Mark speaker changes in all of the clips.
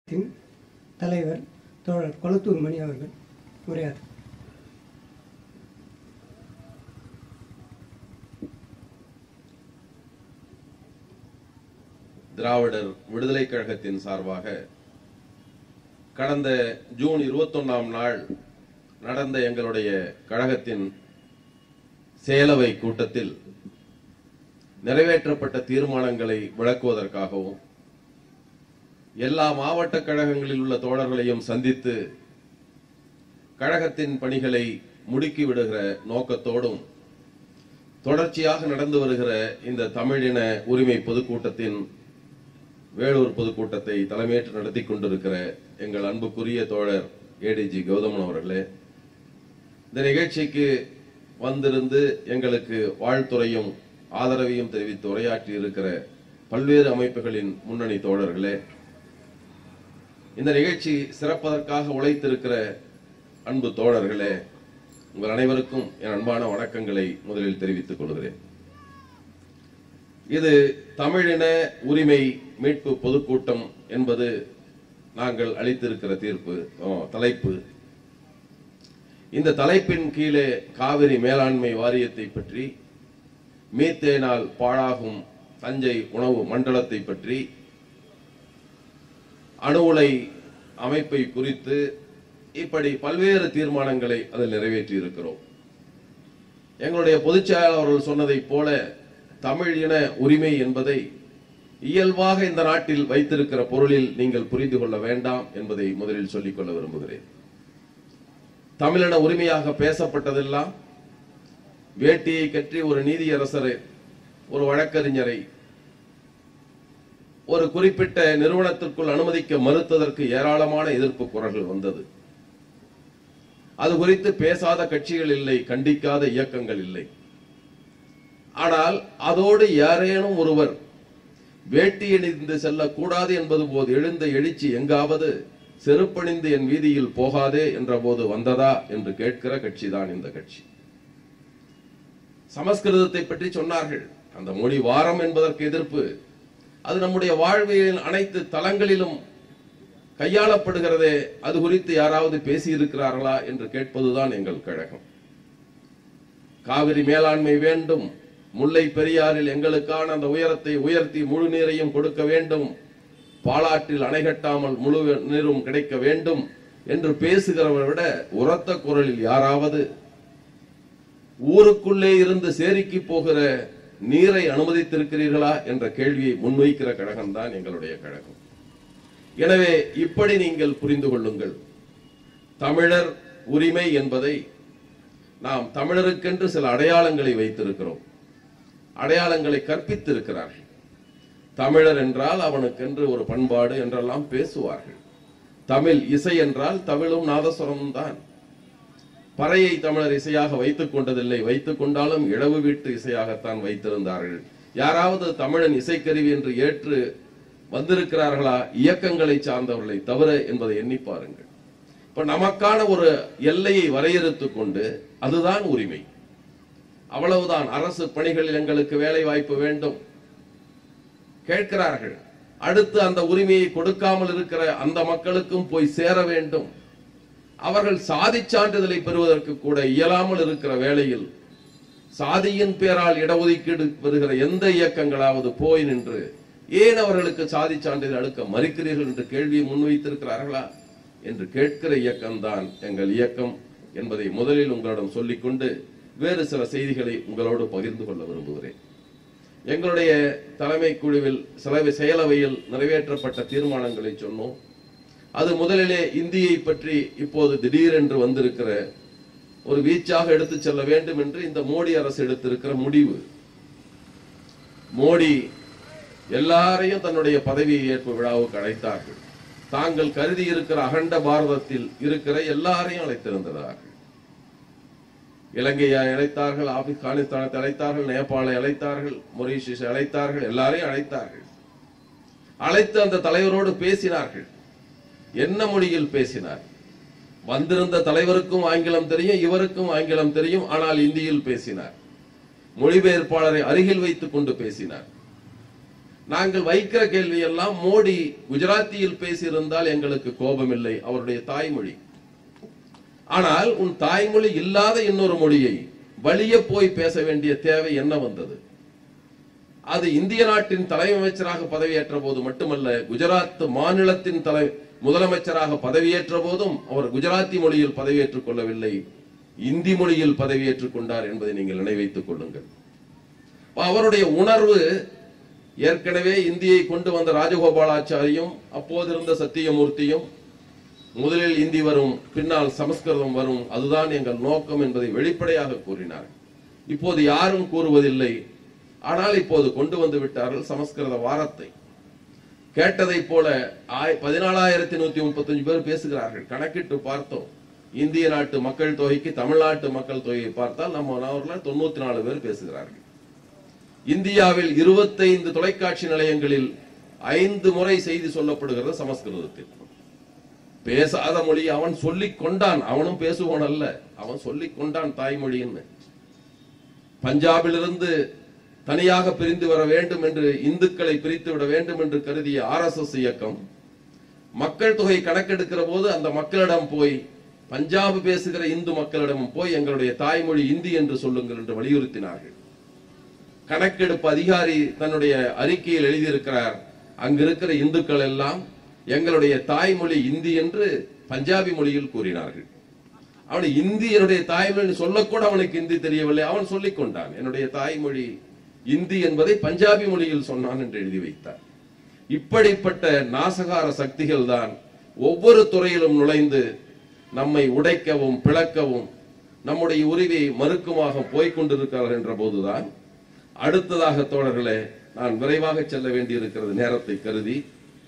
Speaker 1: தின் தலைவர் தோழர் கொளத்தூர் மணி அவர்கள் உரையாற்ற
Speaker 2: திராவிடர் விடுதலைக் கழகத்தின் சார்பாக கடந்த ஜூன் இருபத்தொன்னாம் நாள் நடந்த எங்களுடைய கழகத்தின் செயலவை கூட்டத்தில் நிறைவேற்றப்பட்ட தீர்மானங்களை விளக்குவதற்காகவும் எல்லா மாவட்ட கழகங்களில் உள்ள தோழர்களையும் சந்தித்து கழகத்தின் பணிகளை முடுக்கி விடுகிற நோக்கத்தோடும் தொடர்ச்சியாக நடந்து வருகிற இந்த தமிழின உரிமை பொதுக்கூட்டத்தின் வேலூர் பொதுக்கூட்டத்தை தலைமையேற்று நடத்தி கொண்டிருக்கிற எங்கள் அன்புக்குரிய தோழர் ஏடிஜி கௌதமன் அவர்களே இந்த நிகழ்ச்சிக்கு வந்திருந்து எங்களுக்கு வாழ்த்துறையும் ஆதரவையும் தெரிவித்து உரையாற்றி இருக்கிற பல்வேறு அமைப்புகளின் முன்னணி தோழர்களே இந்த நிகழ்ச்சி சிறப்பதற்காக உழைத்திருக்கிற அன்பு தோழர்களே உங்கள் அனைவருக்கும் என் அன்பான வணக்கங்களை முதலில் தெரிவித்துக் கொள்கிறேன் இது தமிழின உரிமை மீட்பு பொதுக்கூட்டம் என்பது நாங்கள் அளித்திருக்கிற தீர்ப்பு ஆ, தலைப்பு இந்த தலைப்பின் கீழே காவிரி மேலாண்மை வாரியத்தை பற்றி மீத்தேனால் பாழாகும் தஞ்சை உணவு மண்டலத்தை பற்றி அணு உலை அமைப்பை குறித்து இப்படி பல்வேறு தீர்மானங்களை அதில் நிறைவேற்றி இருக்கிறோம் எங்களுடைய பொதுச் செயலாளர் அவர்கள் சொன்னதைப் போல தமிழ் இன உரிமை என்பதை இயல்பாக இந்த நாட்டில் வைத்திருக்கிற பொருளில் நீங்கள் புரிந்து கொள்ள வேண்டாம் என்பதை முதலில் சொல்லிக் கொள்ள விரும்புகிறேன் தமிழின உரிமையாக பேசப்பட்டதெல்லாம் வேட்டியை கற்றி ஒரு நீதியரசரை ஒரு வழக்கறிஞரை ஒரு குறிப்பிட்ட நிறுவனத்திற்குள் அனுமதிக்க மறுத்ததற்கு ஏராளமான எதிர்ப்பு குரல்கள் வந்தது அது குறித்து பேசாத கட்சிகள் இல்லை கண்டிக்காத இயக்கங்கள் இல்லை ஆனால் அதோடு யாரேனும் ஒருவர் வேட்டியணிந்து செல்லக்கூடாது என்பது போது எழுந்த எழுச்சி எங்காவது செருப்பணிந்து என் வீதியில் போகாதே என்ற போது வந்ததா என்று கேட்கிற கட்சிதான் இந்த கட்சி சமஸ்கிருதத்தை பற்றி சொன்னார்கள் அந்த மொழி வாரம் என்பதற்கு எதிர்ப்பு அது நம்முடைய வாழ்வியலின் அனைத்து தளங்களிலும் கையாளப்படுகிறதே அது குறித்து யாராவது பேசியிருக்கிறார்களா என்று கேட்பதுதான் எங்கள் கழகம் காவிரி மேலாண்மை வேண்டும் முல்லை பெரியாறில் எங்களுக்கான அந்த உயரத்தை உயர்த்தி முழு நீரையும் கொடுக்க வேண்டும் பாலாற்றில் அணை கட்டாமல் முழு நீரும் கிடைக்க வேண்டும் என்று பேசுகிறவரை விட உரத்த குரலில் யாராவது ஊருக்குள்ளே இருந்து சேரிக்கு போகிற நீரை அனுமதித்திருக்கிறீர்களா என்ற கேள்வியை முன்வைக்கிற கழகம்தான் எங்களுடைய கழகம் எனவே இப்படி நீங்கள் புரிந்து கொள்ளுங்கள் தமிழர் உரிமை என்பதை நாம் தமிழருக்கென்று சில அடையாளங்களை வைத்திருக்கிறோம் அடையாளங்களை கற்பித்திருக்கிறார்கள் தமிழர் என்றால் அவனுக்கென்று ஒரு பண்பாடு என்றெல்லாம் பேசுவார்கள் தமிழ் இசை என்றால் தமிழும் நாதஸ்வரமும் தான் பறையை தமிழர் இசையாக வைத்துக் கொண்டதில்லை வைத்துக் கொண்டாலும் இடவு வீட்டு இசையாகத்தான் வைத்திருந்தார்கள் யாராவது தமிழன் இசைக்கருவி என்று ஏற்று வந்திருக்கிறார்களா இயக்கங்களை சார்ந்தவர்களை தவிர என்பதை எண்ணி பாருங்கள் இப்ப நமக்கான ஒரு எல்லையை வரையறுத்துக் கொண்டு அதுதான் உரிமை அவ்வளவுதான் அரசு பணிகளில் எங்களுக்கு வேலை வாய்ப்பு வேண்டும் கேட்கிறார்கள் அடுத்து அந்த உரிமையை கொடுக்காமல் இருக்கிற அந்த மக்களுக்கும் போய் சேர வேண்டும் அவர்கள் சாதி சான்றிதழை பெறுவதற்கு கூட இயலாமல் இருக்கிற வேளையில் சாதியின் பேரால் இடஒதுக்கீடு பெறுகிற எந்த இயக்கங்களாவது போய் நின்று ஏன் அவர்களுக்கு சாதி சான்றிதழ் அளிக்க மறுக்கிறீர்கள் என்று கேள்வியை முன்வைத்திருக்கிறார்களா என்று கேட்கிற இயக்கம்தான் எங்கள் இயக்கம் என்பதை முதலில் உங்களிடம் சொல்லிக்கொண்டு வேறு சில செய்திகளை உங்களோடு பகிர்ந்து கொள்ள விரும்புகிறேன் எங்களுடைய தலைமை குழுவில் சிலவை செயலவையில் நிறைவேற்றப்பட்ட தீர்மானங்களை சொன்னோம் அது முதலிலே இந்தியை பற்றி இப்போது திடீரென்று வந்திருக்கிற ஒரு வீச்சாக எடுத்துச் செல்ல வேண்டும் என்று இந்த மோடி அரசு எடுத்திருக்கிற முடிவு மோடி எல்லாரையும் தன்னுடைய பதவி ஏற்பு விழாவுக்கு அழைத்தார்கள் தாங்கள் கருதி இருக்கிற அகண்ட பாரதத்தில் இருக்கிற எல்லாரையும் அழைத்திருந்தார்கள் இலங்கையை அழைத்தார்கள் ஆப்கானிஸ்தானத்தை அழைத்தார்கள் நேபாளை அழைத்தார்கள் மொரீஷியஸ் அழைத்தார்கள் எல்லாரையும் அழைத்தார்கள் அழைத்து அந்த தலைவரோடு பேசினார்கள் என்ன மொழியில் பேசினார் வந்திருந்த தலைவருக்கும் ஆங்கிலம் தெரியும் இவருக்கும் ஆங்கிலம் தெரியும் ஆனால் இந்தியில் பேசினார் மொழிபெயர்ப்பாளரை அருகில் வைத்துக் கொண்டு பேசினார் நாங்கள் வைக்கிற கேள்வி எல்லாம் மோடி குஜராத்தியில் பேசியிருந்தால் எங்களுக்கு கோபம் இல்லை அவருடைய தாய்மொழி ஆனால் உன் தாய்மொழி இல்லாத இன்னொரு மொழியை வலிய போய் பேச வேண்டிய தேவை என்ன வந்தது அது இந்திய நாட்டின் தலைமை அமைச்சராக பதவியேற்ற போது மட்டுமல்ல குஜராத் மாநிலத்தின் தலை முதலமைச்சராக பதவியேற்ற போதும் அவர் குஜராத்தி மொழியில் பதவியேற்றுக் கொள்ளவில்லை இந்தி மொழியில் பதவியேற்றுக் கொண்டார் என்பதை நீங்கள் நினைவைத்துக் கொள்ளுங்கள் அப்ப அவருடைய உணர்வு ஏற்கனவே இந்தியை கொண்டு வந்த ராஜகோபாலாச்சாரியும் அப்போது இருந்த சத்தியமூர்த்தியும் முதலில் இந்தி வரும் பின்னால் சமஸ்கிருதம் வரும் அதுதான் எங்கள் நோக்கம் என்பதை வெளிப்படையாக கூறினார் இப்போது யாரும் கூறுவதில்லை ஆனால் இப்போது கொண்டு வந்து விட்டார்கள் சமஸ்கிருத வாரத்தை கேட்டதைப் போல ஆய்- பதினாலாயிரத்தி நூத்தி முப்பத்தஞ்சு பேர் பேசுகிறார்கள் கணக்கிட்டு பார்த்தோம் இந்திய நாட்டு மக்கள் தொகைக்கு தமிழ்நாட்டு மக்கள் தொகையை பார்த்தால் நம்ம நாவூர்ல தொண்ணூத்தி நாலு பேர் பேசுகிறார்கள் இந்தியாவில் இருபத்தைந்து தொலைக்காட்சி நிலையங்களில் ஐந்து முறை செய்தி சொல்லப்படுகிறது சமஸ்கிருதத்தில் பேசாத மொழி அவன் சொல்லிக் கொண்டான் அவனும் பேசுவோன் அல்ல அவன் சொல்லிக் கொண்டான் தாய்மொழின்னு பஞ்சாபிலிருந்து தனியாக பிரிந்து வர வேண்டும் என்று இந்துக்களை பிரித்து விட வேண்டும் என்று கருதிய ஆர்எஸ்எஸ் இயக்கம் மக்கள் தொகை கணக்கெடுக்கிற போது அந்த மக்களிடம் போய் பஞ்சாப் பேசுகிற இந்து மக்களிடம் போய் எங்களுடைய தாய்மொழி இந்தி என்று சொல்லுங்கள் என்று வலியுறுத்தினார்கள் கணக்கெடுப்பு அதிகாரி தன்னுடைய அறிக்கையில் எழுதியிருக்கிறார் அங்க இருக்கிற இந்துக்கள் எல்லாம் எங்களுடைய தாய்மொழி இந்தி என்று பஞ்சாபி மொழியில் கூறினார்கள் அவன் இந்தி என்னுடைய தாய்மொழி சொல்லக்கூட அவனுக்கு இந்தி தெரியவில்லை அவன் சொல்லிக் கொண்டான் என்னுடைய தாய்மொழி இந்தி என்பதை பஞ்சாபி மொழியில் சொன்னான் என்று எழுதி வைத்தார் இப்படிப்பட்ட நாசகார சக்திகள் தான் ஒவ்வொரு துறையிலும் நுழைந்து நம்மை உடைக்கவும் பிளக்கவும் நம்முடைய உரிமை மறுக்குமாக போய்க் கொண்டிருக்கிறார்கள் என்ற போதுதான் அடுத்ததாக தோழர்களே நான் விரைவாக செல்ல வேண்டியிருக்கிறது நேரத்தை கருதி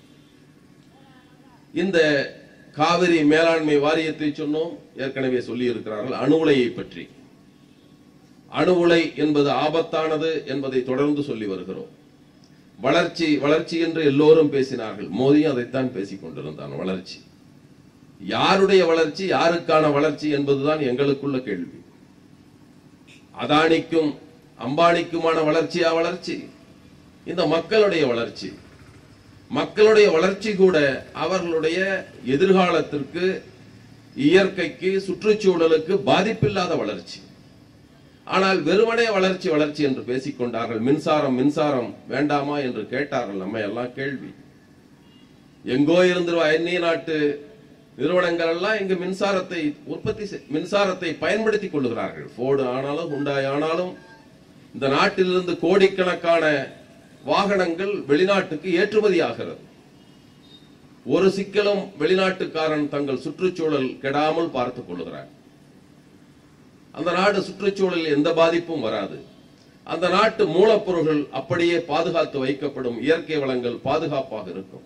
Speaker 2: இந்த காவிரி மேலாண்மை வாரியத்தை சொன்னோம் ஏற்கனவே சொல்லி இருக்கிறார்கள் அணு உலையை பற்றி அணு உலை என்பது ஆபத்தானது என்பதை தொடர்ந்து சொல்லி வருகிறோம் வளர்ச்சி வளர்ச்சி என்று எல்லோரும் பேசினார்கள் மோடியும் அதைத்தான் பேசிக் கொண்டிருந்தான் வளர்ச்சி யாருடைய வளர்ச்சி யாருக்கான வளர்ச்சி என்பதுதான் எங்களுக்குள்ள கேள்வி அதானிக்கும் அம்பானிக்குமான வளர்ச்சியா வளர்ச்சி இந்த மக்களுடைய வளர்ச்சி மக்களுடைய வளர்ச்சி கூட அவர்களுடைய எதிர்காலத்திற்கு இயற்கைக்கு சுற்றுச்சூழலுக்கு பாதிப்பில்லாத வளர்ச்சி ஆனால் வெறுமனே வளர்ச்சி வளர்ச்சி என்று பேசிக் கொண்டார்கள் மின்சாரம் மின்சாரம் வேண்டாமா என்று கேட்டார்கள் நம்ம எல்லாம் கேள்வி எங்கோ இருந்து அந்நிய நாட்டு நிறுவனங்கள் எல்லாம் இங்கு மின்சாரத்தை உற்பத்தி செய்- மின்சாரத்தை பயன்படுத்திக் கொள்கிறார்கள் போர்டு ஆனாலும் ஹுண்டாய் ஆனாலும் இந்த நாட்டிலிருந்து கோடிக்கணக்கான வாகனங்கள் வெளிநாட்டுக்கு ஏற்றுமதி ஆகிறது ஒரு சிக்கலும் வெளிநாட்டுக்காரன் தங்கள் சுற்றுச்சூழல் கெடாமல் பார்த்துக் கொள்கிறான் அந்த நாடு சுற்றுச்சூழலில் எந்த பாதிப்பும் வராது அந்த நாட்டு மூலப்பொருள்கள் அப்படியே பாதுகாத்து வைக்கப்படும் இயற்கை வளங்கள் பாதுகாப்பாக இருக்கும்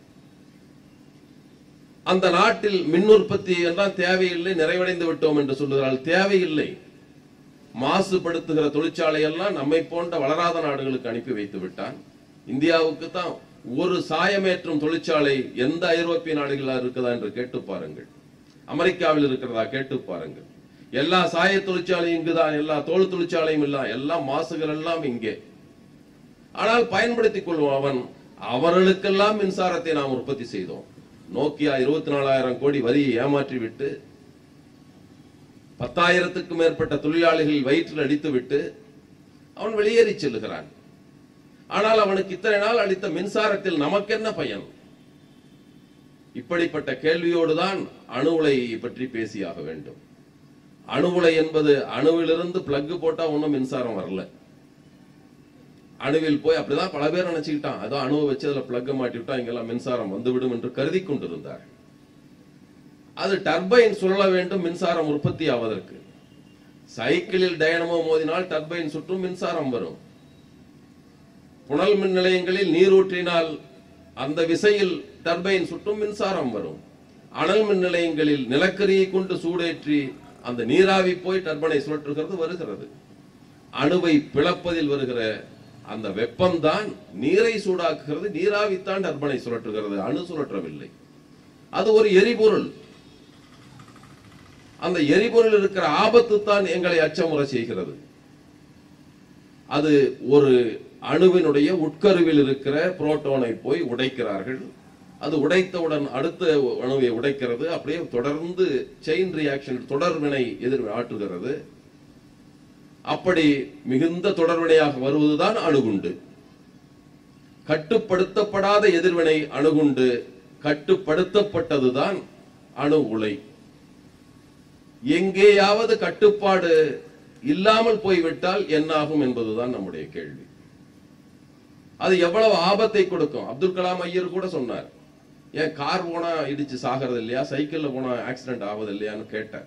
Speaker 2: அந்த நாட்டில் மின் உற்பத்தி எல்லாம் தேவையில்லை நிறைவடைந்து விட்டோம் என்று சொல்லுகிறாள் தேவையில்லை மாசுபடுத்துகிற தொழிற்சாலை எல்லாம் நம்மை போன்ற வளராத நாடுகளுக்கு அனுப்பி வைத்து விட்டான் இந்தியாவுக்கு தான் ஒரு சாயமேற்றும் தொழிற்சாலை எந்த ஐரோப்பிய நாடுகளா இருக்குதா என்று கேட்டு பாருங்கள் அமெரிக்காவில் இருக்கிறதா கேட்டு பாருங்கள் எல்லா சாய தொழிற்சாலையும் இங்குதான் எல்லா தோல் தொழிற்சாலையும் இல்ல எல்லாம் மாசுகள் எல்லாம் இங்கே ஆனால் பயன்படுத்திக் கொள்வோம் அவன் அவர்களுக்கெல்லாம் மின்சாரத்தை நாம் உற்பத்தி செய்தோம் நோக்கியா இருபத்தி நாலாயிரம் கோடி வரியை ஏமாற்றி விட்டு பத்தாயிரத்துக்கும் மேற்பட்ட தொழிலாளிகள் வயிற்றில் அடித்து விட்டு அவன் வெளியேறி செல்லுகிறான் ஆனால் அவனுக்கு இத்தனை நாள் அளித்த மின்சாரத்தில் நமக்கென்ன பயன் இப்படிப்பட்ட கேள்வியோடுதான் அணு உலையை பற்றி பேசியாக வேண்டும் அணு உலை என்பது அணுவிலிருந்து பிளக் போட்டா ஒன்றும் மின்சாரம் வரல அணுவில் போய் அப்படிதான் பல பேர் நினைச்சுக்கிட்டான் அதோ அணுவை வச்சு அதுல பிளக் மாட்டி விட்டா இங்கெல்லாம் மின்சாரம் வந்துவிடும் என்று கருதி கொண்டிருந்தார் அது டர்பைன் சுழல வேண்டும் மின்சாரம் உற்பத்தி ஆவதற்கு சைக்கிளில் டயனமோ மோதினால் டர்பைன் சுற்றும் மின்சாரம் வரும் புனல் மின் நிலையங்களில் நீர் ஊற்றினால் அந்த விசையில் டர்பைன் சுற்றும் மின்சாரம் வரும் அனல் மின் நிலையங்களில் நிலக்கரியை கொண்டு சூடேற்றி அந்த நீராவி போய் டர்பனை சுழற்றுகிறது வருகிறது அணுவை பிளப்பதில் வருகிற அந்த வெப்பம்தான் நீரை சூடாக்குகிறது நீராவித்தான் டர்பனை சுழற்றுகிறது அணு சுழற்றவில்லை அது ஒரு எரிபொருள் அந்த எரிபொருள் இருக்கிற ஆபத்து தான் எங்களை அச்சமுறை செய்கிறது அது ஒரு அணுவினுடைய உட்கருவில் இருக்கிற புரோட்டானை போய் உடைக்கிறார்கள் அது உடைத்தவுடன் அடுத்த அணுவை உடைக்கிறது அப்படியே தொடர்ந்து செயின் ரியாக்ஷன் தொடர்வினை எதிர் ஆற்றுகிறது அப்படி மிகுந்த தொடர்வினையாக வருவதுதான் அணுகுண்டு கட்டுப்படுத்தப்படாத எதிர்வினை அணுகுண்டு கட்டுப்படுத்தப்பட்டதுதான் அணு உலை எங்கேயாவது கட்டுப்பாடு இல்லாமல் போய்விட்டால் என்னாகும் என்பதுதான் நம்முடைய கேள்வி அது எவ்வளவு ஆபத்தை கொடுக்கும் அப்துல் கலாம் ஐயர் கூட சொன்னார் ஏன் கார் போனா இடிச்சு சாகிறது இல்லையா சைக்கிள்ல போனா ஆக்சிடென்ட் ஆகுது இல்லையான்னு கேட்டார்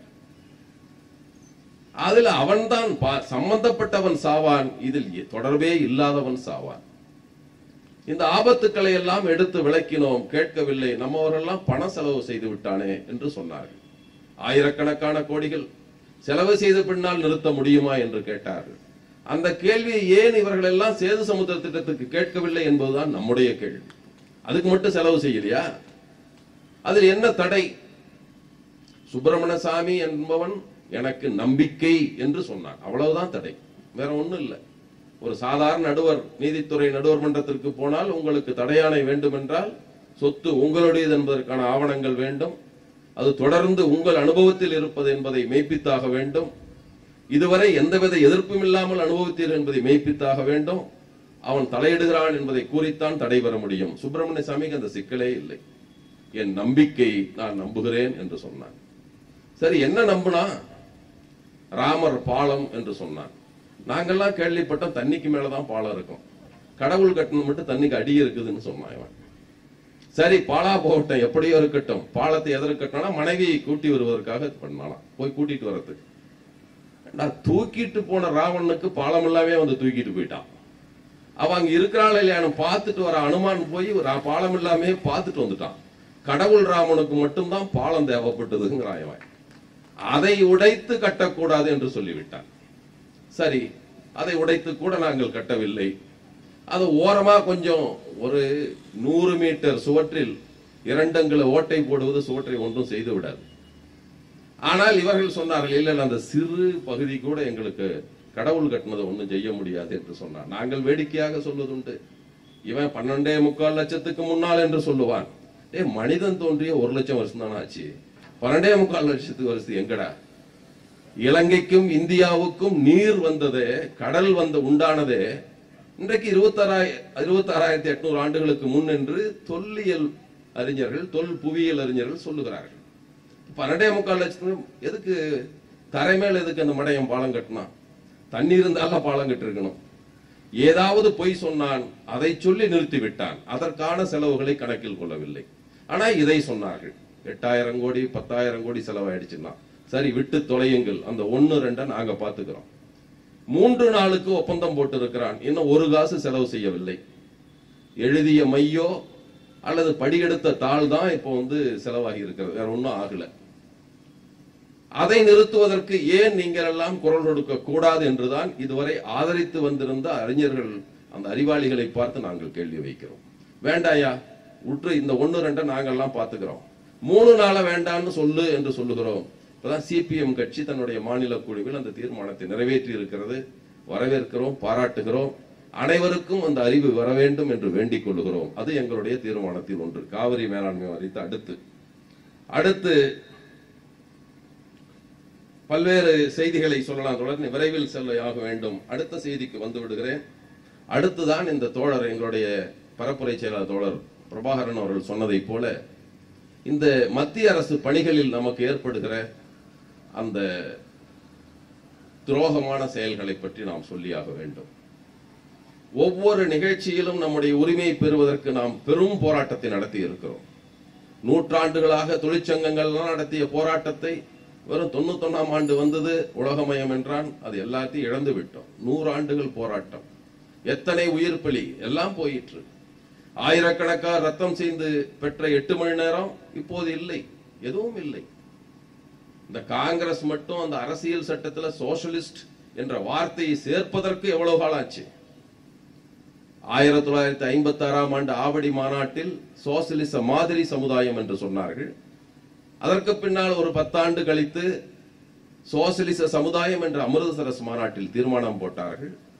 Speaker 2: அதுல அவன்தான் பா- சம்பந்தப்பட்டவன் சாவான் இதில் எ- தொடர்பே இல்லாதவன் சாவான் இந்த ஆபத்துக்களை எல்லாம் எடுத்து விளக்கினோம் கேட்கவில்லை நம்மவரெல்லாம் பண செலவு செய்து விட்டானே என்று சொன்னார்கள் ஆயிரக்கணக்கான கோடிகள் செலவு செய்த பின்னால் நிறுத்த முடியுமா என்று கேட்டார்கள் அந்த கேள்வியை ஏன் இவர்கள் எல்லாம் சேது சமுத்திர திட்டத்துக்கு கேட்கவில்லை என்பதுதான் நம்முடைய கேள்வி அதுக்கு மட்டும் செலவு செய்யலையா அதில் என்ன தடை சுப்பிரமணிய சாமி என்பவன் எனக்கு நம்பிக்கை என்று சொன்னான் அவ்வளவுதான் தடை வேற ஒண்ணும் இல்லை ஒரு சாதாரண நடுவர் நீதித்துறை நடுவர் மன்றத்திற்கு போனால் உங்களுக்கு தடையாணை வேண்டும் என்றால் சொத்து உங்களுடையது என்பதற்கான ஆவணங்கள் வேண்டும் அது தொடர்ந்து உங்கள் அனுபவத்தில் இருப்பது என்பதை மெய்ப்பித்தாக வேண்டும் இதுவரை எந்தவித எதிர்ப்பும் இல்லாமல் அனுபவித்தீர் என்பதை மெய்ப்பித்தாக வேண்டும் அவன் தலையிடுகிறான் என்பதை கூறித்தான் தடை பெற முடியும் சுப்பிரமணிய சாமிக்கு அந்த சிக்கலே இல்லை என் நம்பிக்கை நான் நம்புகிறேன் என்று சொன்னான் சரி என்ன நம்புனா ராமர் பாலம் என்று சொன்னான் நாங்கெல்லாம் கேள்விப்பட்டோம் தண்ணிக்கு மேலதான் பாலம் இருக்கும் கடவுள் கட்டணம் மட்டும் தண்ணிக்கு அடி இருக்குதுன்னு சொன்னான் இவன் சரி பாலா போகட்டும் எப்படியோ இருக்கட்டும் பாலத்தை எதற்கு கட்டினா மனைவியை கூட்டி வருவதற்காக பண்ணலாம் போய் கூட்டிட்டு வர்றதுக்கு நான் தூக்கிட்டு போன ராவணனுக்கு பாலம் எல்லாமே வந்து தூக்கிட்டு போயிட்டான் அவன் அங்க இருக்கிறாள் இல்லையானு பார்த்துட்டு வர அனுமான் போய் ரா- பாலம் இல்லாமே பார்த்துட்டு வந்துட்டான் கடவுள் ராமனுக்கு மட்டும்தான் பாலம் தேவைப்பட்டதுங்கிறான் இவன் அதை உடைத்து கட்டக்கூடாது என்று சொல்லிவிட்டான் சரி அதை உடைத்து கூட நாங்கள் கட்டவில்லை அது ஓரமா கொஞ்சம் ஒரு நூறு மீட்டர் சுவற்றில் இரண்டங்களை ஓட்டை போடுவது சுவற்றை ஒன்றும் செய்து விடாது ஆனால் இவர்கள் சொன்னார்கள் இல்லை அந்த சிறு பகுதி கூட எங்களுக்கு கடவுள் கட்டினதை ஒன்றும் செய்ய முடியாது என்று சொன்னார் நாங்கள் வேடிக்கையாக சொல்வதுண்டு இவன் பன்னெண்டே முக்கால் லட்சத்துக்கு முன்னால் என்று சொல்லுவான் ஏ மனிதன் தோன்றிய ஒரு லட்சம் வருஷம் தானே ஆச்சு பன்னெண்டே முக்கால் லட்சத்துக்கு வருஷம் எங்கடா இலங்கைக்கும் இந்தியாவுக்கும் நீர் வந்ததே கடல் வந்து உண்டானதே இன்றைக்கு இருபத்தாறாய இருபத்தாறாயிரத்தி எட்நூறு ஆண்டுகளுக்கு முன் என்று தொல்லியல் அறிஞர்கள் தொல் புவியியல் அறிஞர்கள் சொல்லுகிறார்கள் பன்னெண்டே முக்கால் லட்சத்துக்கு எதுக்கு தரை மேல எதுக்கு அந்த மடையம் பாலம் கட்டினா தண்ணி இருந்தாலும் பாலம் கட்டிருக்கணும் ஏதாவது பொய் சொன்னான் அதை சொல்லி நிறுத்தி விட்டான் அதற்கான செலவுகளை கணக்கில் கொள்ளவில்லை ஆனா இதை சொன்னார்கள் எட்டாயிரம் கோடி பத்தாயிரம் கோடி செலவாயிடுச்சுன்னா சரி விட்டு தொலையுங்கள் அந்த ஒன்னு ரெண்டை நாங்க பாத்துக்கிறோம் மூன்று நாளுக்கு ஒப்பந்தம் போட்டு இருக்கிறான் இன்னும் ஒரு காசு செலவு செய்யவில்லை எழுதிய மையோ அல்லது படியெடுத்த தாள் தான் இப்போ வந்து செலவாகி இருக்கிறது வேற ஒன்றும் ஆகல அதை நிறுத்துவதற்கு ஏன் நீங்கள் எல்லாம் குரல் கொடுக்க கூடாது என்றுதான் இதுவரை ஆதரித்து வந்திருந்த அறிஞர்கள் அந்த அறிவாளிகளை பார்த்து நாங்கள் கேள்வி வைக்கிறோம் வேண்டாயா உற்று இந்த ஒண்ணு ரெண்டை நாங்கெல்லாம் பார்த்துக்கிறோம் மூணு நாள வேண்டாம்னு சொல்லு என்று சொல்லுகிறோம் இப்பதான் சிபிஎம் கட்சி தன்னுடைய மாநில குழுவில் அந்த தீர்மானத்தை நிறைவேற்றி இருக்கிறது வரவேற்கிறோம் பாராட்டுகிறோம் அனைவருக்கும் அந்த அறிவு வர வேண்டும் என்று வேண்டிக் கொள்ளுகிறோம் அது எங்களுடைய தீர்மானத்தில் ஒன்று காவிரி மேலாண்மை வாரியத்தை அடுத்து அடுத்து பல்வேறு செய்திகளை சொல்லலாம் தொடர்ந்து விரைவில் செல்ல ஆக வேண்டும் அடுத்த செய்திக்கு வந்து விடுகிறேன் அடுத்துதான் இந்த தோழர் எங்களுடைய பரப்புரை செயலாளர் தோழர் பிரபாகரன் அவர்கள் சொன்னதைப் போல இந்த மத்திய அரசு பணிகளில் நமக்கு ஏற்படுகிற அந்த துரோகமான செயல்களை பற்றி நாம் சொல்லியாக வேண்டும் ஒவ்வொரு நிகழ்ச்சியிலும் நம்முடைய உரிமையை பெறுவதற்கு நாம் பெரும் போராட்டத்தை நடத்தி இருக்கிறோம் நூற்றாண்டுகளாக தொழிற்சங்கங்கள்லாம் நடத்திய போராட்டத்தை வெறும் தொண்ணூத்தொன்னாம் ஆண்டு வந்தது உலகமயம் என்றான் அது எல்லாத்தையும் இழந்து விட்டோம் நூறு ஆண்டுகள் போராட்டம் எத்தனை உயிர் பலி எல்லாம் போயிற்று ஆயிரக்கணக்காக ரத்தம் செய்து பெற்ற எட்டு மணி நேரம் இப்போது இல்லை எதுவும் இல்லை இந்த காங்கிரஸ் மட்டும் அந்த அரசியல் சட்டத்துல சோஷலிஸ்ட் என்ற வார்த்தையை சேர்ப்பதற்கு எவ்வளவு காலம் ஆச்சு ஆயிரத்தி தொள்ளாயிரத்தி ஐம்பத்தி ஆறாம் ஆண்டு ஆவடி மாநாட்டில் சோசலிச மாதிரி சமுதாயம் என்று சொன்னார்கள் அதற்கு பின்னால் ஒரு பத்தாண்டு கழித்து சோசலிச சமுதாயம் என்ற அமிர்தசரஸ் மாநாட்டில் தீர்மானம் போட்டார்கள்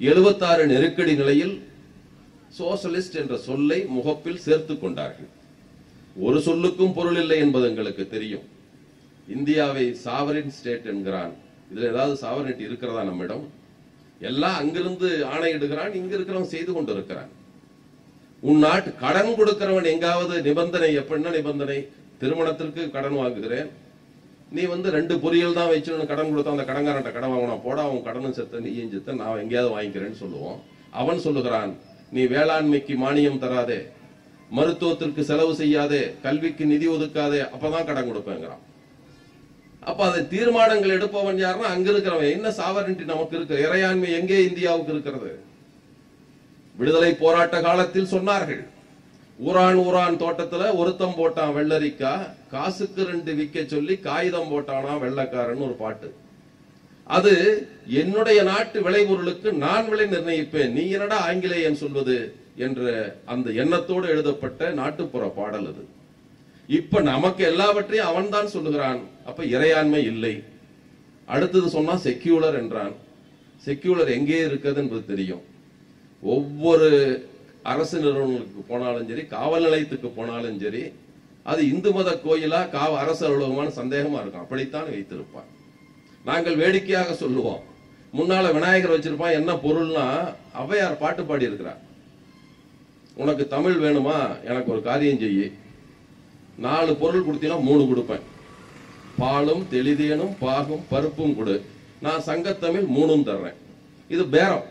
Speaker 2: எழுபத்தாறு நெருக்கடி நிலையில் சோசலிஸ்ட் என்ற சொல்லை முகப்பில் சேர்த்துக் கொண்டார்கள் ஒரு சொல்லுக்கும் பொருள் இல்லை என்பது எங்களுக்கு தெரியும் இந்தியாவை சாவரின் ஸ்டேட் என்கிறான் இதுல ஏதாவது சாவரினிட்டி இருக்கிறதா நம்மிடம் எல்லாம் அங்கிருந்து ஆணையிடுகிறான் இங்க இருக்கிறவன் செய்து கொண்டிருக்கிறான் உன் நாட்டு கடன் கொடுக்கிறவன் எங்காவது நிபந்தனை எப்படின்னா நிபந்தனை திருமணத்திற்கு கடன் வாங்குகிறேன் நீ வந்து ரெண்டு பொரியல் தான் வச்சு கடன் கொடுத்தா அந்த கடன்காரன்ட்ட கடன் வாங்கினா போடா அவன் கடனும் செத்த நீயும் செத்த நான் எங்கேயாவது வாங்கிக்கிறேன்னு சொல்லுவோம் அவன் சொல்லுகிறான் நீ வேளாண்மைக்கு மானியம் தராதே மருத்துவத்திற்கு செலவு செய்யாதே கல்விக்கு நிதி ஒதுக்காதே அப்பதான் கடன் கொடுப்பேங்கிறான் அப்ப அதை தீர்மானங்கள் எடுப்பவன் யாருன்னா அங்க இருக்கிறவன் என்ன சாவரண்டி நமக்கு இருக்கு இறையாண்மை எங்கே இந்தியாவுக்கு இருக்கிறது விடுதலை போராட்ட காலத்தில் சொன்னார்கள் ஊரான் ஊரான் தோட்டத்துல ஒருத்தம் போட்டான் வெள்ளரிக்கா காசுக்கு ரெண்டு விக்க சொல்லி காகிதம் போட்டானா வெள்ளக்காரன் ஒரு பாட்டு அது என்னுடைய நாட்டு விளைபொருளுக்கு நான் விலை நிர்ணயிப்பேன் நீ என்னடா ஆங்கிலேயன் சொல்வது என்ற அந்த எண்ணத்தோடு எழுதப்பட்ட நாட்டுப்புற பாடல் அது இப்ப நமக்கு எல்லாவற்றையும் அவன் தான் சொல்லுகிறான் அப்ப இறையாண்மை இல்லை அடுத்தது சொன்னா செக்யூலர் என்றான் செக்யூலர் எங்கே இருக்குது என்பது தெரியும் ஒவ்வொரு அரசு நிறுவனங்களுக்கு போனாலும் சரி காவல் நிலையத்துக்கு போனாலும் சரி அது இந்து மத கோயிலா காவ அரசு அலுவலகமான சந்தேகமா இருக்கும் அப்படித்தான் வைத்திருப்பான் நாங்கள் வேடிக்கையாக சொல்லுவோம் முன்னால விநாயகர் வச்சிருப்பான் என்ன பொருள்னா ஔவையார் பாட்டு பாடி இருக்கிறார் உனக்கு தமிழ் வேணுமா எனக்கு ஒரு காரியம் செய்யி நாலு பொருள் கொடுத்தீங்கன்னா மூணு கொடுப்பேன் பாலும் தெளிதேனும் பாகும் பருப்பும் கொடு நான் சங்கத்தமிழ் மூணும் தர்றேன் இது பேரம்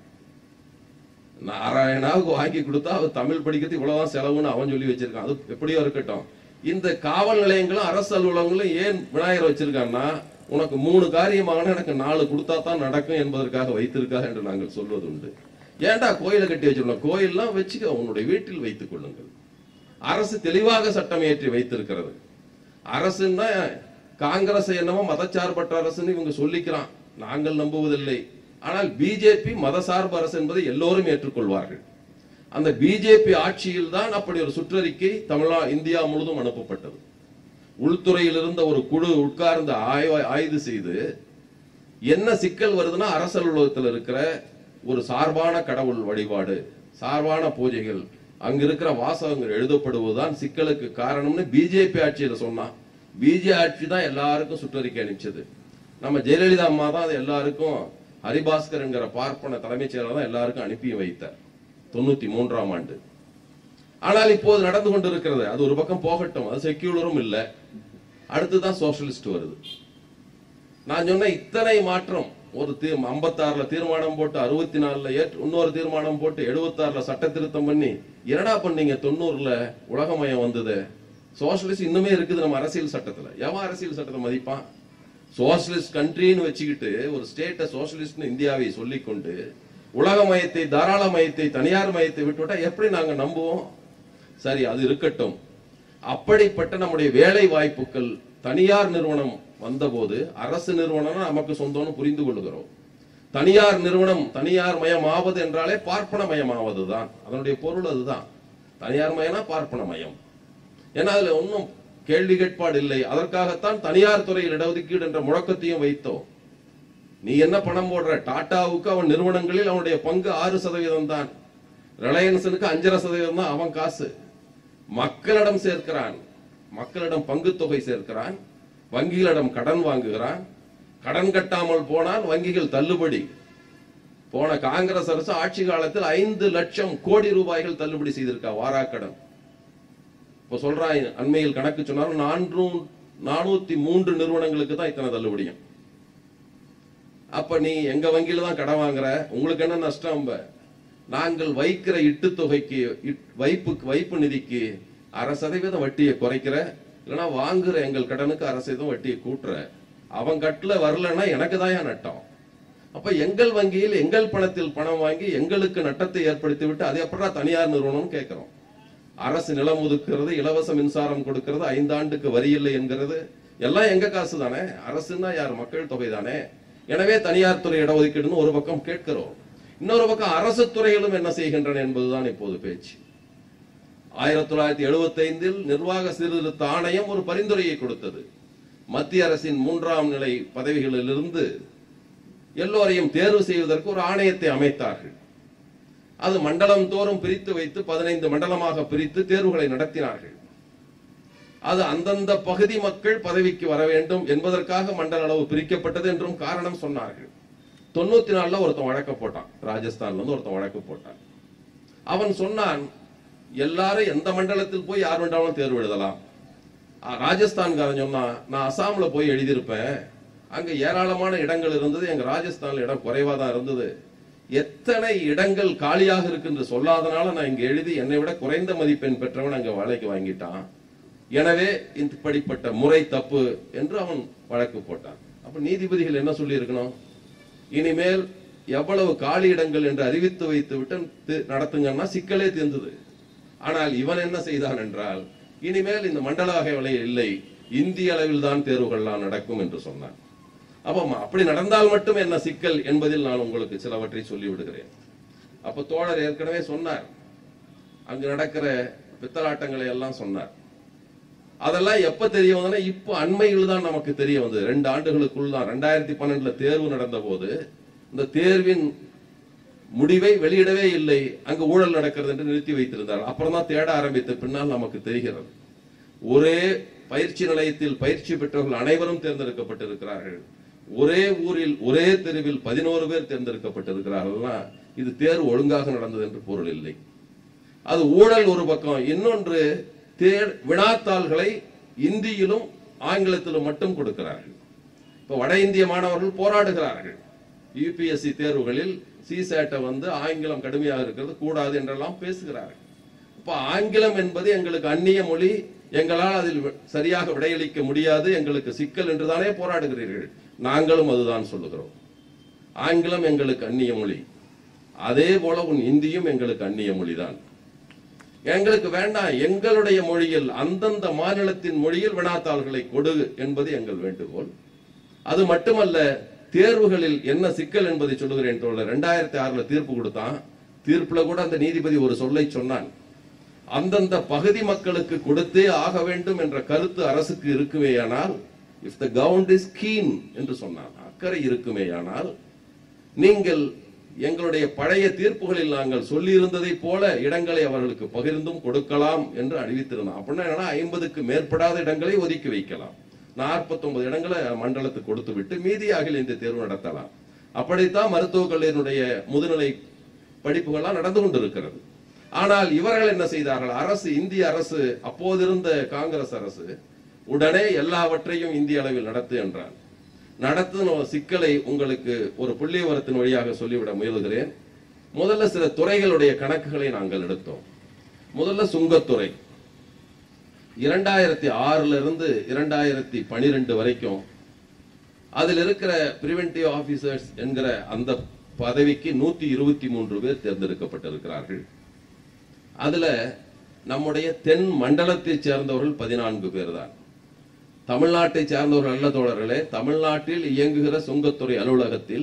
Speaker 2: நாராயணாவுக்கு வாங்கி கொடுத்தா அவர் தமிழ் படிக்கிறது இவ்வளவுதான் செலவுன்னு அவன் சொல்லி வச்சிருக்கான் அது எப்படியோ இருக்கட்டும் இந்த காவல் நிலையங்களும் அரசு அலுவலகங்களும் ஏன் விநாயகர் வச்சிருக்கான்னா உனக்கு மூணு காரியமான எனக்கு நாலு கொடுத்தா தான் நடக்கும் என்பதற்காக வைத்திருக்கா என்று நாங்கள் சொல்வது உண்டு ஏன்டா கோயிலை கட்டி வச்சிருக்கோம் கோயில்லாம் வச்சுக்க உன்னுடைய வீட்டில் வைத்துக் கொள்ளுங்கள் அரசு தெளிவாக சட்டம் இயற்றி வைத்திருக்கிறது அரசுன்னா காங்கிரஸ் என்னவோ மதச்சார்பற்ற அரசுன்னு இவங்க சொல்லிக்கிறான் நாங்கள் நம்புவதில்லை ஆனால் பிஜேபி மதசார்பு அரசு என்பதை எல்லோரும் ஏற்றுக்கொள்வார்கள் அந்த பிஜேபி ஆட்சியில் தான் அப்படி ஒரு சுற்றறிக்கை தமிழா இந்தியா முழுதும் அனுப்பப்பட்டது உள்துறையில் இருந்த ஒரு குழு உட்கார்ந்து ஆய்வு ஆய்வு செய்து என்ன சிக்கல் வருதுன்னா அரசு அலுவலகத்தில் இருக்கிற ஒரு சார்பான கடவுள் வழிபாடு சார்பான பூஜைகள் அங்க இருக்கிற வாசகங்கள் எழுதப்படுவதுதான் சிக்கலுக்கு காரணம்னு பிஜேபி ஆட்சியில சொன்னான் பிஜே ஆட்சி தான் எல்லாருக்கும் சுற்றறிக்கை அனுப்பிச்சது நம்ம ஜெயலலிதா அம்மா தான் அது எல்லாருக்கும் ஹரிபாஸ்கர் என்கிற பார்ப்பன தலைமைச் செயலர் தான் எல்லாருக்கும் அனுப்பி வைத்தார் தொண்ணூத்தி மூன்றாம் ஆண்டு ஆனால் இப்போது நடந்து கொண்டிருக்கிறது அது ஒரு பக்கம் போகட்டும் அது செக்யூலரும் இல்ல அடுத்துதான் சோஷலிஸ்ட் வருது நான் சொன்ன இத்தனை மாற்றம் ஒரு தீ ஐம்பத்தாறுல தீர்மானம் போட்டு அறுபத்தி நாலுல ஏற்று இன்னொரு தீர்மானம் போட்டு எழுபத்தாறுல சட்ட திருத்தம் பண்ணி என்னடா பண்ணீங்க தொண்ணூறுல உலகமயம் வந்தது சோஷலிஸ்ட் இன்னுமே இருக்குது நம்ம அரசியல் சட்டத்துல எவன் அரசியல் சட்டத்தை மதிப்பான் சோஷலிஸ்ட் கண்ட்ரின்னு வச்சுக்கிட்டு ஒரு ஸ்டேட்டை சோஷலிஸ்ட் இந்தியாவை சொல்லிக்கொண்டு உலக மயத்தை தாராள மயத்தை தனியார் மயத்தை விட்டுவிட்டா எப்படி நாங்க நம்புவோம் சரி அது இருக்கட்டும் அப்படிப்பட்ட நம்முடைய வேலை வாய்ப்புகள் தனியார் நிறுவனம் வந்தபோது அரசு நிறுவனம் நமக்கு சொந்தம்னு புரிந்து கொள்ளுகிறோம் தனியார் நிறுவனம் தனியார் மயமாவது என்றாலே பார்ப்பன மயமாவது தான் அதனுடைய பொருள் அதுதான் தனியார் மயனா பார்ப்பன மயம் ஏன்னா அதுல ஒன்றும் கேள்வி கேட்பாடு இல்லை அதற்காகத்தான் தனியார் துறையில் இடஒதுக்கீடு என்ற முழக்கத்தையும் வைத்தோம் நீ என்ன பணம் போடுற டாட்டாவுக்கு அவன் நிறுவனங்களில் அவனுடைய பங்கு ஆறு சதவீதம் தான் ரிலையன்ஸனுக்கு அஞ்சரை சதவீதம் தான் அவன் காசு மக்களிடம் சேர்க்கிறான் மக்களிடம் பங்கு தொகை சேர்க்கிறான் வங்கிகளிடம் கடன் வாங்குகிறான் கடன் கட்டாமல் போனால் வங்கிகள் தள்ளுபடி போன காங்கிரஸ் அரசு ஆட்சி காலத்தில் ஐந்து லட்சம் கோடி ரூபாய்கள் தள்ளுபடி செய்திருக்கா வாராக்கடன் இப்ப சொல்றான் அண்மையில் கணக்கு சொன்னாலும் நான்கு நானூத்தி மூன்று நிறுவனங்களுக்கு தான் இத்தனை தள்ளுபடியும் அப்ப நீ எங்க வங்கியில தான் கடன் வாங்குற உங்களுக்கு என்ன நஷ்டம் அம்ப? நாங்கள் வைக்கிற இட்டு தொகைக்கு இட்- வைப்புக்கு வைப்பு நிதிக்கு அரை சதவீதம் வட்டியை குறைக்கிற இல்லைன்னா வாங்குற எங்கள் கடனுக்கு அரை சதவீதம் வட்டியை கூட்டுற அவன் கட்டல வரலன்னா எனக்கு தான் நட்டம் அப்ப எங்கள் வங்கியில் எங்கள் பணத்தில் பணம் வாங்கி எங்களுக்கு நட்டத்தை ஏற்படுத்தி விட்டு அது எப்படா தனியார் நிறுவனம் கேட்கிறோம் அரசு நிலம் ஒதுக்குறது இலவச மின்சாரம் கொடுக்கிறது ஐந்தாண்டுக்கு வரி இல்லை என்கிறது எல்லாம் எங்க காசு தானே அரசுன்னா யார் மக்கள் தொகை தானே எனவே தனியார் துறை இடஒதுக்கீடுன்னு ஒரு பக்கம் கேட்கிறோம் இன்னொரு பக்கம் அரசு துறைகளும் என்ன செய்கின்றன என்பதுதான் இப்போது பேச்சு ஆயிரத்தி தொள்ளாயிரத்தி எழுபத்தி ஐந்தில் நிர்வாக சீர்திருத்த ஆணையம் ஒரு பரிந்துரையை கொடுத்தது மத்திய அரசின் மூன்றாம் நிலை பதவிகளிலிருந்து எல்லோரையும் தேர்வு செய்வதற்கு ஒரு ஆணையத்தை அமைத்தார்கள் அது மண்டலம் தோறும் பிரித்து வைத்து பதினைந்து மண்டலமாக பிரித்து தேர்வுகளை நடத்தினார்கள் அது அந்தந்த பகுதி மக்கள் பதவிக்கு வர வேண்டும் என்பதற்காக மண்டல அளவு பிரிக்கப்பட்டது என்றும் காரணம் சொன்னார்கள் தொண்ணூத்தி நாலுல ஒருத்தன் வழக்கு போட்டான் ராஜஸ்தான்ல இருந்து ஒருத்தன் வழக்கு போட்டான் அவன் சொன்னான் எல்லாரும் எந்த மண்டலத்தில் போய் யார் வேண்டாலும் தேர்வு எழுதலாம் ஆ, ராஜஸ்தான்காரன் சொன்னான் நான் அசாம்ல போய் எழுதியிருப்பேன் அங்க ஏராளமான இடங்கள் இருந்தது எங்க ராஜஸ்தான்ல இடம் குறைவா தான் இருந்தது எத்தனை இடங்கள் காலியாக இருக்கு என்று சொல்லாதனால நான் இங்க எழுதி என்னை விட குறைந்த மதிப்பெண் பெற்றவன் அங்க வேலைக்கு வாங்கிட்டான் எனவே இப்படிப்பட்ட முறை தப்பு என்று அவன் வழக்கு போட்டான் அப்ப நீதிபதிகள் என்ன சொல்லி இருக்கணும் இனிமேல் எவ்வளவு காலி இடங்கள் என்று அறிவித்து வைத்து விட்டு தி- நடத்துங்கன்னா சிக்கலே தீர்ந்தது ஆனால் இவன் என்ன செய்தான் என்றால் இனிமேல் இந்த மண்டல வகை இல்லை இந்திய அளவில் தான் தேர்வுகள்லாம் நடக்கும் என்று சொன்னான் அப்ப ம- அப்படி நடந்தால் மட்டும் என்ன சிக்கல் என்பதில் நான் உங்களுக்கு சிலவற்றை சொல்லி விடுகிறேன் அப்ப தோழர் ஏற்கனவே சொன்னார் அங்கு நடக்கிற பித்தலாட்டங்களை எல்லாம் சொன்னார் அதெல்லாம் எப்ப தெரிய வந்ததுன்னா இப்போ அண்மையில் தான் நமக்கு தெரிய வந்தது ரெண்டு ஆண்டுகளுக்குள் தான் ரெண்டாயிரத்தி பன்னெண்டுல தேர்வு நடந்த போது இந்த தேர்வின் முடிவை வெளியிடவே இல்லை அங்கு ஊழல் நடக்கிறது என்று நிறுத்தி வைத்திருந்தார் அப்புறம் தான் தேட ஆரம்பித்த பின்னால் நமக்கு தெரிகிறது ஒரே பயிற்சி நிலையத்தில் பயிற்சி பெற்றவர்கள் அனைவரும் தேர்ந்தெடுக்கப்பட்டிருக்கிறார்கள் ஒரே ஊரில் ஒரே தெருவில் பதினோரு பேர் தேர்ந்தெடுக்கப்பட்டிருக்கிறார்கள்னா இது தேர்வு ஒழுங்காக நடந்தது என்று பொருள் இல்லை அது ஊழல் ஒரு பக்கம் இன்னொன்று தேர் வினாத்தாள்களை இந்தியிலும் ஆங்கிலத்திலும் மட்டும் கொடுக்கிறார்கள் இப்ப வட இந்திய மாணவர்கள் போராடுகிறார்கள் யூபிஎஸ்சி தேர்வுகளில் சிசேட்டை வந்து ஆங்கிலம் கடுமையாக இருக்கிறது கூடாது என்றெல்லாம் பேசுகிறார்கள் இப்ப ஆங்கிலம் என்பது எங்களுக்கு அந்நிய மொழி எங்களால் அதில் வி- சரியாக விடையளிக்க முடியாது எங்களுக்கு சிக்கல் என்றுதானே போராடுகிறீர்கள் நாங்களும் அதுதான் சொல்லுகிறோம் ஆங்கிலம் எங்களுக்கு அந்நிய மொழி அதே போல உன் இந்தியும் எங்களுக்கு அந்நிய மொழிதான் எங்களுக்கு வேண்டாம் எங்களுடைய மொழியில் அந்தந்த மாநிலத்தின் மொழியில் வினாத்தாள்களை கொடு என்பது எங்கள் வேண்டுகோள் அது மட்டுமல்ல தேர்வுகளில் என்ன சிக்கல் என்பதை சொல்லுகிறேன் தோழர் ரெண்டாயிரத்தி ஆறுல தீர்ப்பு கொடுத்தான் தீர்ப்புல கூட அந்த நீதிபதி ஒரு சொல்லை சொன்னான் அந்தந்த பகுதி மக்களுக்கு கொடுத்தே ஆக வேண்டும் என்ற கருத்து அரசுக்கு இருக்குமேயானால் if the count is keen என்று சொன்னான் அக்கறை இருக்குமேயானால் நீங்கள் எங்களுடைய பழைய தீர்ப்புகளில் நாங்கள் சொல்லி இருந்ததை போல இடங்களை அவர்களுக்கு பகிர்ந்தும் கொடுக்கலாம் என்று அறிவித்திருந்தோம் அப்படின்னா என்னன்னா ஐம்பதுக்கு மேற்படாத இடங்களை ஒதுக்கி வைக்கலாம் 49 இடங்களை மண்டலத்துக்கு கொடுத்து விட்டு மீதியாக இந்த தேர்வு நடத்தலாம் அப்படித்தான் மருத்துவக் கல்லூரியினுடைய முதுநிலை படிப்புகள்லாம் நடந்து கொண்டிருக்கிறது ஆனால் இவர்கள் என்ன செய்தார்கள் அரசு இந்திய அரசு அப்போதிருந்த காங்கிரஸ் அரசு உடனே எல்லாவற்றையும் இந்திய அளவில் நடத்து என்றார் நடத்துன ஒரு சிக்கலை உங்களுக்கு ஒரு புள்ளி விவரத்தின் வழியாக சொல்லிவிட முயலுகிறேன் முதல்ல சில துறைகளுடைய கணக்குகளை நாங்கள் எடுத்தோம் முதல்ல சுங்கத்துறை இரண்டாயிரத்தி ஆறுல இருந்து இரண்டாயிரத்தி பனிரெண்டு வரைக்கும் அதில் இருக்கிற பிரிவென்டிவ் ஆபீசர்ஸ் என்கிற அந்த பதவிக்கு நூத்தி இருபத்தி மூன்று பேர் தேர்ந்தெடுக்கப்பட்டிருக்கிறார்கள் அதுல நம்முடைய தென் மண்டலத்தை சேர்ந்தவர்கள் பதினான்கு பேர் தான் தமிழ்நாட்டை சார்ந்தவர்கள் அல்ல தோழர்களே தமிழ்நாட்டில் இயங்குகிற சுங்கத்துறை அலுவலகத்தில்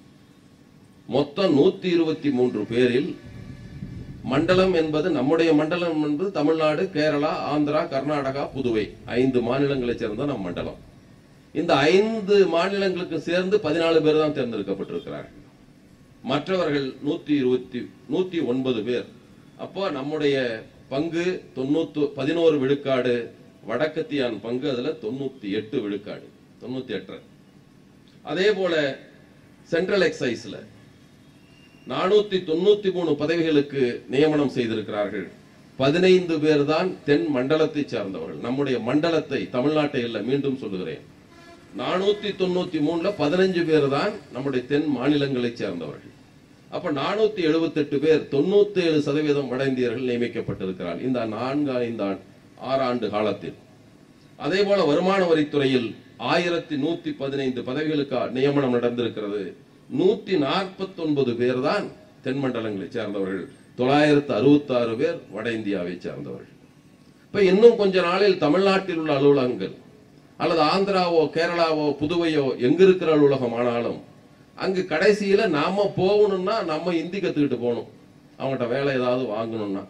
Speaker 2: மொத்தம் நூத்தி இருபத்தி மூன்று பேரில் மண்டலம் என்பது நம்முடைய மண்டலம் என்பது தமிழ்நாடு கேரளா ஆந்திரா கர்நாடகா புதுவை ஐந்து மாநிலங்களைச் சேர்ந்த நம் மண்டலம் இந்த ஐந்து மாநிலங்களுக்கு சேர்ந்து பதினாலு பேர் தான் தேர்ந்தெடுக்கப்பட்டிருக்கிறார்கள் மற்றவர்கள் நூத்தி இருபத்தி நூத்தி ஒன்பது பேர் அப்போ நம்முடைய பங்கு தொண்ணூத்து பதினோரு விழுக்காடு வடக்கத்தியான் பங்கு அதுல தொண்ணூத்தி எட்டு விழுக்காடு தொண்ணூத்தி எட்டு அதே போல சென்ட்ரல் எக்ஸைஸ்ல நானூத்தி தொண்ணூத்தி மூணு பதவிகளுக்கு நியமனம் செய்திருக்கிறார்கள் பதினைந்து பேர் தான் தென் மண்டலத்தை சார்ந்தவர்கள் நம்முடைய மண்டலத்தை தமிழ்நாட்டை இல்ல மீண்டும் சொல்லுகிறேன் நானூத்தி தொண்ணூத்தி மூணுல பதினஞ்சு பேர் தான் நம்முடைய தென் மாநிலங்களை சேர்ந்தவர்கள் அப்ப நானூத்தி எழுபத்தெட்டு பேர் தொண்ணூத்தி ஏழு சதவீதம் வட இந்தியர்கள் நியமிக்கப்பட்டிருக்கிறார்கள் இந்த நான்கு ஐந்து ஆண்டு ஆறு ஆண்டு காலத்தில் அதே போல வருமான வரித்துறையில் ஆயிரத்தி நூத்தி பதினைந்து பதவிகளுக்கு நியமனம் நடந்திருக்கிறது நூத்தி நாற்பத்தி ஒன்பது பேர் தான் தென் மண்டலங்களை சேர்ந்தவர்கள் தொள்ளாயிரத்து அறுபத்தி ஆறு பேர் வட இந்தியாவை சேர்ந்தவர்கள் இப்ப இன்னும் கொஞ்ச நாளில் தமிழ்நாட்டில் உள்ள அலுவலகங்கள் அல்லது ஆந்திராவோ கேரளாவோ புதுவையோ எங்க இருக்கிற அலுவலகம் ஆனாலும் அங்கு கடைசியில நாம போகணும்னா நம்ம இந்தி கத்துக்கிட்டு போகணும் அவங்ககிட்ட வேலை ஏதாவது வாங்கணும்னா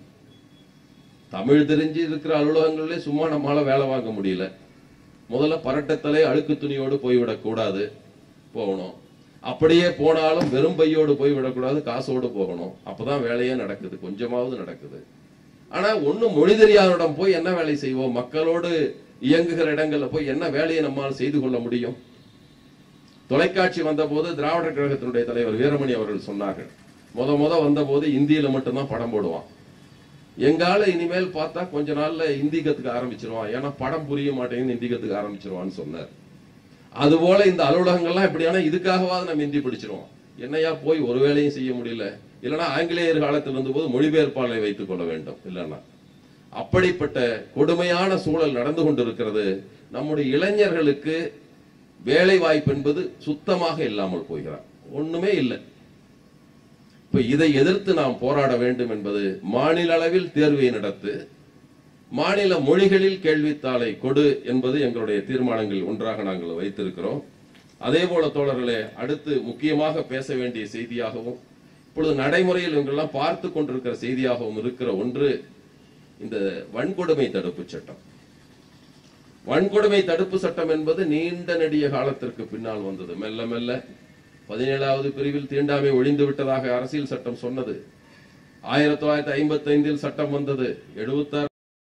Speaker 2: தமிழ் தெரிஞ்சு இருக்கிற அலுவலகங்களிலே சும்மா நம்மளால வேலை வாங்க முடியல முதல்ல பரட்டத்தலை அழுக்கு துணியோடு போய்விடக் கூடாது போகணும் அப்படியே போனாலும் வெறும் பையோடு போய் விடக்கூடாது காசோடு போகணும் அப்பதான் வேலையே நடக்குது கொஞ்சமாவது நடக்குது ஆனா ஒண்ணு மொழி தெரியாதவரிடம் போய் என்ன வேலை செய்வோம் மக்களோடு இயங்குகிற இடங்கள்ல போய் என்ன வேலையை நம்மால் செய்து கொள்ள முடியும் தொலைக்காட்சி வந்தபோது திராவிடர் கழகத்தினுடைய தலைவர் வீரமணி அவர்கள் சொன்னார்கள் முத முத வந்தபோது இந்தியில மட்டும்தான் படம் போடுவான் எங்கால இனிமேல் பார்த்தா கொஞ்ச நாள்ல இந்தி கத்துக்க ஆரம்பிச்சிருவான் ஏன்னா படம் புரிய மாட்டேங்குது இந்தி கத்துக்க ஆரம்பிச்சிருவான்னு சொன்னார் அதுபோல இந்த அலுவலகங்கள்லாம் இப்படியான இதுக்காகவாது நம்ம இந்தி படிச்சிருவோம் என்னையா போய் ஒரு வேலையும் செய்ய முடியல இல்லைன்னா ஆங்கிலேயர் காலத்தில் இருந்தபோது மொழிபெயர்ப்பாளரை வைத்துக் கொள்ள வேண்டும் இல்லைன்னா அப்படிப்பட்ட கொடுமையான சூழல் நடந்து கொண்டிருக்கிறது நம்முடைய இளைஞர்களுக்கு வேலை வாய்ப்பு என்பது சுத்தமாக இல்லாமல் போகிறார் ஒண்ணுமே இல்லை இப்ப இதை எதிர்த்து நாம் போராட வேண்டும் என்பது மாநில அளவில் தேர்வை நடத்து மாநில மொழிகளில் கேள்வித்தாளை கொடு என்பது எங்களுடைய தீர்மானங்கள் ஒன்றாக நாங்கள் வைத்திருக்கிறோம் அதே போல தோழர்களே அடுத்து முக்கியமாக பேச வேண்டிய செய்தியாகவும் இப்பொழுது நடைமுறையில் இவங்கெல்லாம் பார்த்து கொண்டிருக்கிற செய்தியாகவும் இருக்கிற ஒன்று இந்த வன்கொடுமை தடுப்பு சட்டம் வன்கொடுமை தடுப்பு சட்டம் என்பது நீண்ட நெடிய காலத்திற்கு பின்னால் வந்தது மெல்ல மெல்ல பதினேழாவது பிரிவில் தீண்டாமை ஒழிந்து விட்டதாக அரசியல் சட்டம் சொன்னது ஆயிரத்தி தொள்ளாயிரத்தி ஐம்பத்தி ஐந்தில் சட்டம் வந்தது எழுபத்தாறு